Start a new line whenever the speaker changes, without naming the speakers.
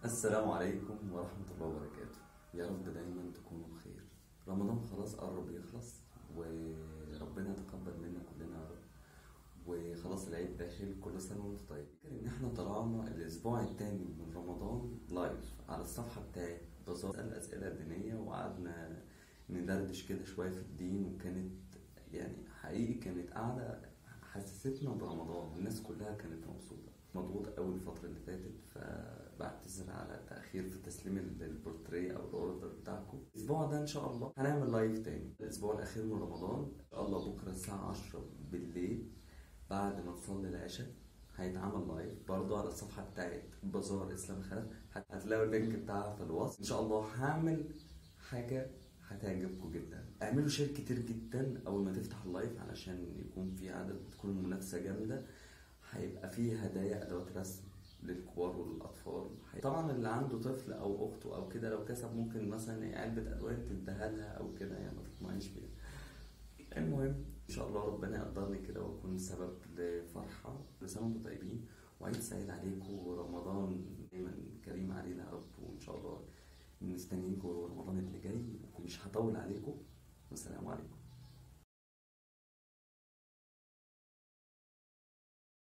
السلام عليكم ورحمة الله وبركاته يا رب دايما تكونوا بخير رمضان خلاص قرب يخلص وربنا يتقبل منا كلنا يا رب وخلاص العيد داخل كل سنة وانتم طيبين فاكر ان احنا طلعنا الاسبوع الثاني من رمضان لايف على الصفحة بتاعت بزار الاسئلة الدينية وقعدنا ندردش كده شوية في الدين وكانت يعني حقيقي كانت قاعدة حسستنا برمضان الناس كلها كانت مبسوطة مضغوط قوي الفترة اللي فاتت فبعتذر على التأخير في تسليم البورتريه أو الأوردر بتاعكم الأسبوع ده إن شاء الله هنعمل لايف تاني الأسبوع الأخير من رمضان إن شاء الله بكرة الساعة 10 بالليل بعد ما نصلي العشاء هيتعمل لايف برضو على الصفحة بتاعت بازار إسلام خالد هتلاقوا اللينك بتاعها في الوصف إن شاء الله هعمل حاجة هتعجبكم جدا اعملوا شير كتير جدا اول ما تفتح اللايف علشان يكون في عدد تكون المنافسه جامده هيبقى فيه هدايا ادوات رسم للكبار وللاطفال طبعا اللي عنده طفل او اخته او كده لو كسب ممكن مثلا علبه الوان تديها لها او كده يعني ما تطمعنيش بيها المهم ان شاء الله ربنا يقدرني كده واكون سبب لفرحه كل سنه وانتم طيبين وعيد سعيد عليكم ورمضان دايما كريم علينا يا رب وان شاء الله مستنيينكم رمضان اللي جاي ومش هطول عليكم والسلام عليكم